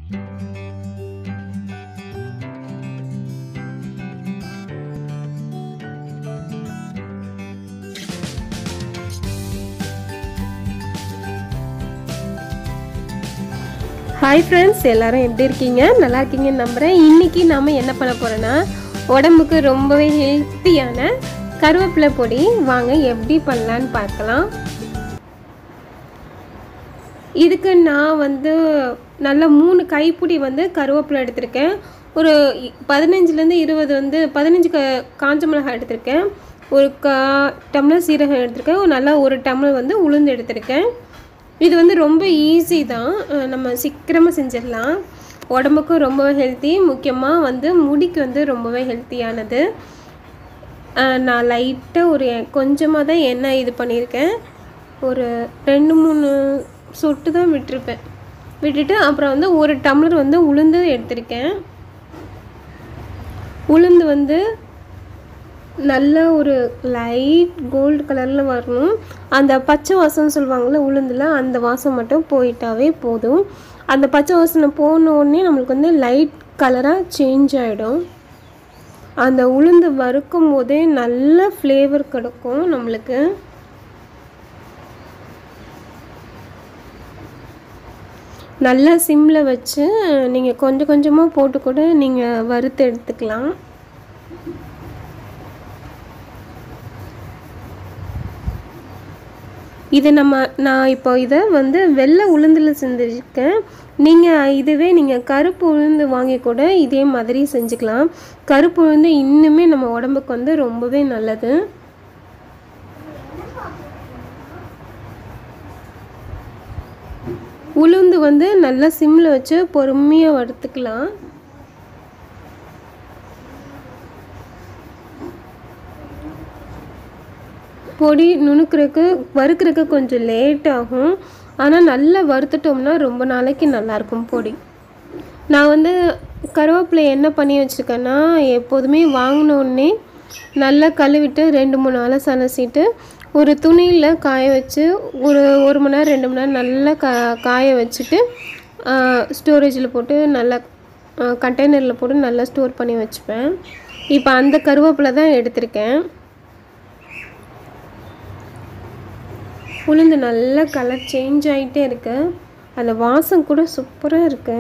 hi friends எல்லாரும் எப்படி இருக்கீங்க நல்லா இருக்கீங்கன்னு நம்புகிறேன் இன்றைக்கி நாம் என்ன பண்ண போகிறோன்னா உடம்புக்கு ரொம்பவே ஹெல்த்தியான கருவேப்பிலை பொடி வாங்க எப்படி பண்ணலான்னு பார்க்கலாம் இதுக்கு நான் வந்து நல்ல மூணு கைப்பிடி வந்து கருவேப்பிலை எடுத்திருக்கேன் ஒரு இ- பதினஞ்சுலேருந்து இருபது வந்து பதினஞ்சு க காஞ்ச மிளகாய் எடுத்திருக்கேன் ஒரு கா டம்ளர் சீரகம் எடுத்திருக்கேன் ஒரு நல்லா ஒரு டம்ளர் வந்து உளுந்து எடுத்திருக்கேன் இது வந்து ரொம்ப ஈஸி தான் அஹ் நம்ம சீக்கிரமாக செஞ்சிடலாம் உடம்புக்கும் ரொம்ப ஹெல்த்தி முக்கியமாக வந்து முடிக்கு வந்து ரொம்பவே ஹெல்த்தியானது அஹ் நான் லைட்டாக ஒரு கொஞ்சமாக தான் எண்ணெய் இது பண்ணியிருக்கேன் ஒரு ரெண்டு மூணு சொட்டு தான் விட்டிருப்பேன் விட்டுட்டு அப்புறம் வந்து ஒரு டம்ளர் வந்து உளுந்து எடுத்திருக்கேன் உளுந்து வந்து நல்ல ஒரு லைட் கோல்டு கலரில் வரணும் அந்த பச்சை வாசம் சொல்லுவாங்கள்ல உளுந்தில் அந்த வாசம் மட்டும் போயிட்டாவே போதும் அந்த பச்சை வாசனை போன உடனே நம்மளுக்கு வந்து லைட் கலராக சேஞ்ச் ஆகிடும் அந்த உளுந்து வறுக்கும் போதே நல்ல ஃப்ளேவர் கிடைக்கும் நம்மளுக்கு நல்லா சிம்மில் வச்சு நீங்கள் கொஞ்சம் கொஞ்சமாக போட்டு கூட நீங்கள் வறுத்து எடுத்துக்கலாம் இது நம்ம நான் இப்போ இதை வந்து வெள்ளை உளுந்தில் செஞ்சுருக்கேன் நீங்கள் இதுவே நீங்கள் கருப்பு உளுந்து வாங்கி கூட இதே மாதிரி செஞ்சுக்கலாம் கருப்பு உளுந்து இன்னுமே நம்ம உடம்புக்கு வந்து ரொம்பவே நல்லது உளுந்து வந்து நல்லா சிம்மில் வச்சு பொறுமையாக வறுத்துக்கலாம் பொடி நுணுக்கிறதுக்கு வறுக்கிறதுக்கு கொஞ்சம் லேட் ஆகும் ஆனால் நல்லா வறுத்துட்டோம்னா ரொம்ப நாளைக்கு நல்லாயிருக்கும் பொடி நான் வந்து கருவேப்பிலை என்ன பண்ணி வச்சுருக்கேன்னா எப்போதுமே வாங்கின உடனே நல்லா கழுவிட்டு ரெண்டு மூணு நாளாக சலசிட்டு ஒரு துணியில் காய வச்சு ஒரு ஒரு மணி நேரம் ரெண்டு மணி நேரம் நல்லா கா காய வச்சுட்டு ஸ்டோரேஜில் போட்டு நல்லா கண்டெய்னரில் போட்டு நல்லா ஸ்டோர் பண்ணி வச்சுப்பேன் இப்போ அந்த கருவேப்பிலை தான் எடுத்திருக்கேன் உளுந்து நல்ல கலர் சேஞ்ச் ஆகிட்டே இருக்கு அந்த வாசம் கூட சூப்பராக இருக்கு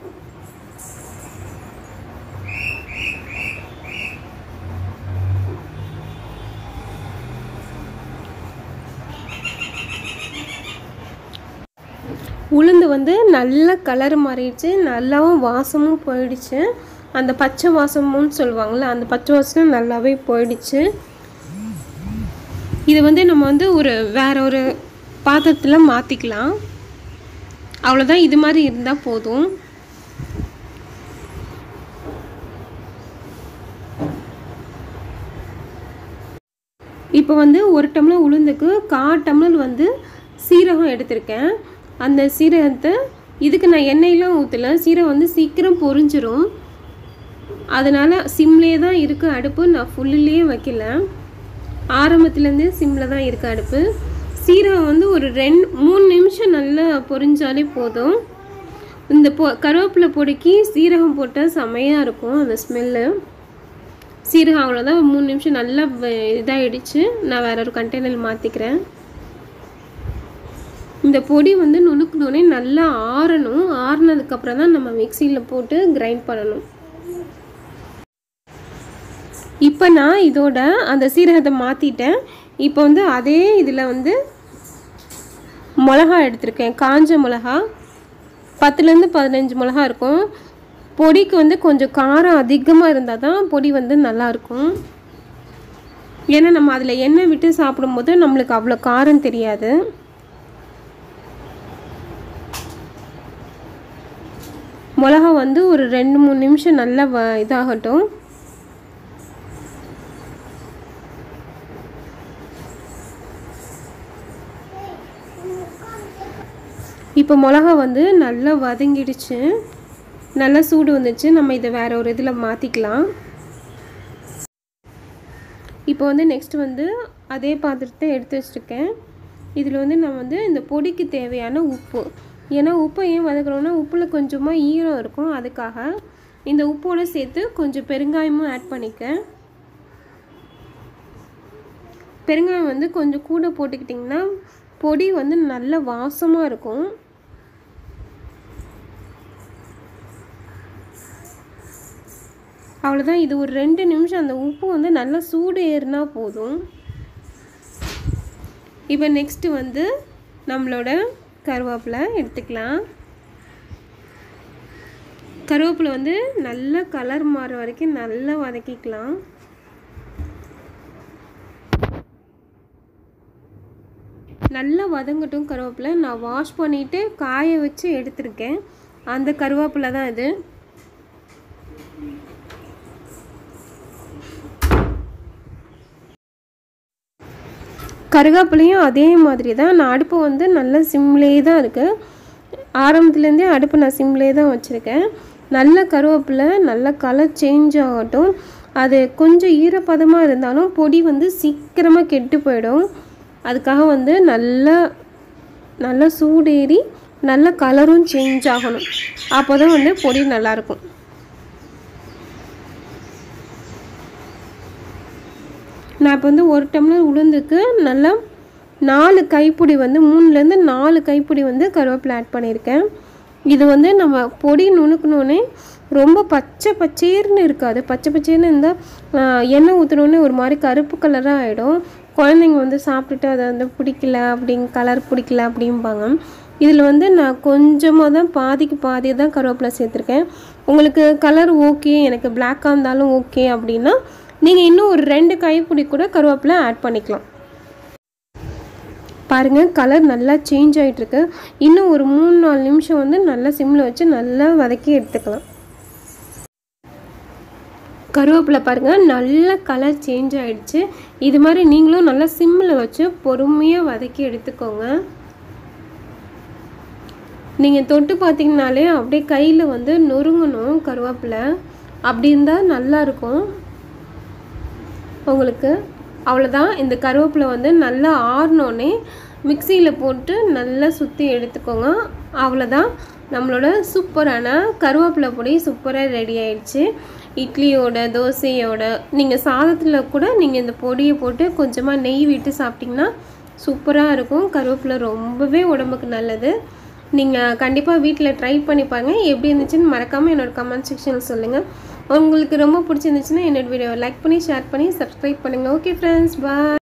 உளுந்து வந்து நல்ல கலர் மாறிடுச்சு நல்லாவும் வாசமும் போயிடுச்சு அந்த பச்சை வாசமும் சொல்லுவாங்கள்ல அந்த பச்சை வாசமும் நல்லாவே போயிடுச்சு இது வந்து நம்ம வந்து ஒரு வேற ஒரு பாத்திரத்தில் மாற்றிக்கலாம் அவ்வளோதான் இது மாதிரி இருந்தால் போதும் இப்போ வந்து ஒரு டம்ளர் உளுந்துக்கு கா டம்ளர் வந்து சீரகம் எடுத்திருக்கேன் அந்த சீரகத்தை இதுக்கு நான் எண்ணெயெலாம் ஊற்றல சீரகம் வந்து சீக்கிரம் பொரிஞ்சிரும் அதனால் சிம்லேயே தான் இருக்குது அடுப்பு நான் ஃபுல்லுலேயே வைக்கல ஆரம்பத்துலேருந்தே சிம்மில் தான் இருக்குது அடுப்பு சீரகம் வந்து ஒரு ரெண்டு மூணு நிமிஷம் நல்லா பொரிஞ்சாலே போதும் இந்த பொ கருவேப்பிலை பொடிக்கு சீரகம் போட்டால் செமையாக இருக்கும் அந்த ஸ்மெல்லு சீரகம் அவ்வளோதான் ஒரு மூணு நிமிஷம் நல்லா வ- இதாயிடுச்சு நான் வேற ஒரு கண்டெய்னர் மாற்றிக்கிறேன் இந்த பொடி வந்து நுணுக்குனோடனே நல்லா ஆறணும் ஆறுனதுக்கப்புறம் தான் நம்ம மிக்சியில் போட்டு கிரைண்ட் பண்ணணும் இப்போ நான் இதோட அந்த சீரகத்தை மாற்றிட்டேன் இப்போ வந்து அதே இதில் வந்து மிளகா எடுத்திருக்கேன் காஞ்ச மிளகா பத்துலேருந்து பதினஞ்சு மிளகா இருக்கும் பொடிக்கு வந்து கொஞ்சம் காரம் அதிகமாக இருந்தால் தான் பொடி வந்து நல்லாயிருக்கும் ஏன்னா நம்ம அதில் எண்ணெய் விட்டு சாப்பிடும்போது நம்மளுக்கு அவ்வளோ காரம் தெரியாது மிளகா வந்து ஒரு ரெண்டு மூணு நிமிஷம் நல்லா வ இதாகட்டும் இப்போ மிளகா வந்து நல்லா வதங்கிடுச்சு நல்லா சூடு வந்துச்சு நம்ம இதை வேற ஒரு இதில் மாற்றிக்கலாம் இப்போ வந்து நெக்ஸ்ட் வந்து அதே பாத்திரத்தை எடுத்து வச்சுருக்கேன் இதில் வந்து நான் வந்து இந்த பொடிக்கு தேவையான உப்பு ஏன்னா உப்பை ஏன் வதக்குறோம்னா உப்பில் கொஞ்சமாக ஈரம் இருக்கும் அதுக்காக இந்த உப்போடு சேர்த்து கொஞ்சம் பெருங்காயமும் ஆட் பண்ணிக்க பெருங்காயம் வந்து கொஞ்சம் கூட போட்டுக்கிட்டிங்கன்னா பொடி வந்து நல்ல வாசமாக இருக்கும் அவ்வளோதான் இது ஒரு ரெண்டு நிமிஷம் அந்த உப்பு வந்து நல்லா சூடு ஏறினா போதும் இப்போ நெக்ஸ்ட்டு வந்து நம்மளோட கருவேப்பிலை எடுத்துக்கலாம் கருவேப்பிலை வந்து நல்ல கலர் மாற வரைக்கும் நல்லா வதக்கிக்கலாம் நல்லா வதங்கட்டும் கருவேப்பிலை நான் வாஷ் பண்ணிவிட்டு காய வச்சு எடுத்திருக்கேன் அந்த கருவேப்பிலை தான் இது கருவேப்பிலையும் அதே மாதிரி தான் நான் அடுப்பு வந்து நல்ல சிம்லேயே தான் இருக்குது ஆரம்பத்துலேருந்தே அடுப்பு நான் சிம்லேயே தான் வச்சுருக்கேன் நல்ல கருவேப்பிலை நல்ல கலர் சேஞ்ச் ஆகட்டும் அது கொஞ்சம் ஈரப்பதமாக இருந்தாலும் பொடி வந்து சீக்கிரமாக கெட்டு போயிடும் அதுக்காக வந்து நல்லா நல்லா சூடேறி நல்ல கலரும் சேஞ்ச் ஆகணும் அப்போ தான் வந்து பொடி நல்லாயிருக்கும் நான் இப்போ வந்து ஒரு டம்ளர் உளுந்துக்கு நல்லா நாலு கைப்பிடி வந்து மூணுலேருந்து நாலு கைப்பிடி வந்து கருவேப்பிலை ஆட் பண்ணியிருக்கேன் இது வந்து நம்ம பொடி நுணுக்கணுன்னே ரொம்ப பச்சை பச்சேர்னு இருக்காது பச்சை பச்சேர்னு இருந்தால் எண்ணெய் ஊற்றினோடனே ஒரு மாதிரி கருப்பு கலராக ஆகிடும் குழந்தைங்க வந்து சாப்பிட்டுட்டு அதை வந்து பிடிக்கல அப்படிங்க கலர் பிடிக்கல அப்படிம்பாங்க இதில் வந்து நான் கொஞ்சமாக தான் பாதிக்கு பாதி தான் கருவேப்பிலை சேர்த்துருக்கேன் உங்களுக்கு கலர் ஓகே எனக்கு பிளாக்காக இருந்தாலும் ஓகே அப்படின்னா நீங்கள் இன்னும் ஒரு ரெண்டு கைப்பிடி கூட கருவேப்பிலை ஆட் பண்ணிக்கலாம் பாருங்கள் கலர் நல்லா சேஞ்ச் ஆகிட்டுருக்கு இன்னும் ஒரு மூணு நாலு நிமிஷம் வந்து நல்லா சிம்மில் வச்சு நல்லா வதக்கி எடுத்துக்கலாம் கருவேப்பிலை பாருங்கள் நல்ல கலர் சேஞ்ச் ஆகிடுச்சு இது மாதிரி நீங்களும் நல்லா சிம்மில் வச்சு பொறுமையாக வதக்கி எடுத்துக்கோங்க நீங்கள் தொட்டு பார்த்தீங்கனாலே அப்படியே கையில் வந்து நொறுங்கணும் கருவேப்பிலை அப்படி இருந்தால் நல்லாயிருக்கும் உங்களுக்கு அவ்வளோதான் இந்த கருவேப்பிலை வந்து நல்லா ஆறினோடனே மிக்சியில் போட்டு நல்லா சுற்றி எடுத்துக்கோங்க அவ்வளோதான் நம்மளோட சூப்பரான கருவேப்பிலை பொடி சூப்பராக ரெடி ஆயிடுச்சு இட்லியோட தோசையோட நீங்கள் சாதத்தில் கூட நீங்கள் இந்த பொடியை போட்டு கொஞ்சமாக நெய் விட்டு சாப்பிட்டிங்கன்னா சூப்பராக இருக்கும் கருவேப்பிலை ரொம்பவே உடம்புக்கு நல்லது நீங்கள் கண்டிப்பாக வீட்டில் ட்ரை பண்ணி பாருங்கள் எப்படி இருந்துச்சுன்னு மறக்காமல் என்னோட கமெண்ட் செக்ஷனில் சொல்லுங்கள் உங்களுக்கு ரொம்ப பிடிச்சிருந்துச்சுன்னா என்னோட வீடியோவை லைக் பண்ணி ஷேர் பண்ணி சப்ஸ்கிரைப் பண்ணுங்கள் ஓகே ஃப்ரெண்ட்ஸ் பாய்